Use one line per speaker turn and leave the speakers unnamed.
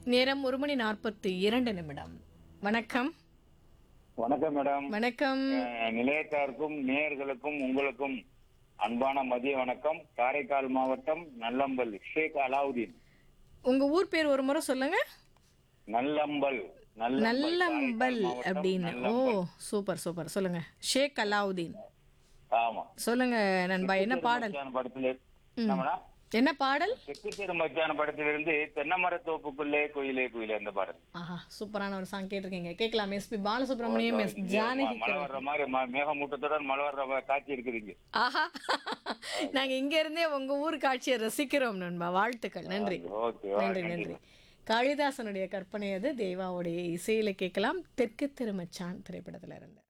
நேரம் ஒரு மணி நாற்பத்தி இரண்டு நிமிடம் வணக்கம்
வணக்கம் மேடம்
வணக்கம்
அஹ், நிலையத்தாருக்கும் நேயர்களுக்கும் உங்களுக்கும் அன்பான மதிய வணக்கம் காரைக்கால் மாவட்டம் நல்லம்பல் ஷேக் அலாவுதீன்
உங்க ஊர் பேர் ஒரு முறை சொல்லுங்க
நல்லம்பல் நல்லம்பல்,
நல்லம்பல்
காரைக்கால் மாவட்டம்,
அப்படின்னு ஓ
நல்லம்பல்.
சூப்பர் சூப்பர் சொல்லுங்க ஷேக் அலாவுதீன்
ஆமா
சொல்லுங்க நண்பா என்ன பாடல்
மச்சான் படத்துல என்ன மேடம்?
என்ன பாடல்
தெற்கு தெரு மச்சான படத்திலிருந்து தென்னமரத்தோப்புக்குள்ளே கோயிலே கோயிலே அந்த பாடல்
ஆஹா சூப்பரான ஒரு சாங் கேட்டிருக்கீங்க கேட்கலாம் எஸ்பி பாலசுப்ரமணியம் எஸ் ஜானகி
மழை வர்ற மாதிரி ம- மேகமூட்டத்துடன் மழை வர்ற மாதிரி காட்சி இருக்குதுங்க
ஆஹா நாங்க இங்க இருந்தே உங்க ஊர் காட்சியை ரசிக்கிறோம் நண்பா வாழ்த்துக்கள் நன்றி
ஓகே
நன்றி நன்றி காளிதாசனுடைய கற்பனை அது தேவாவுடைய இசையில கேட்கலாம் தெற்கு திருமச்சான் திரைப்படத்துல இருந்து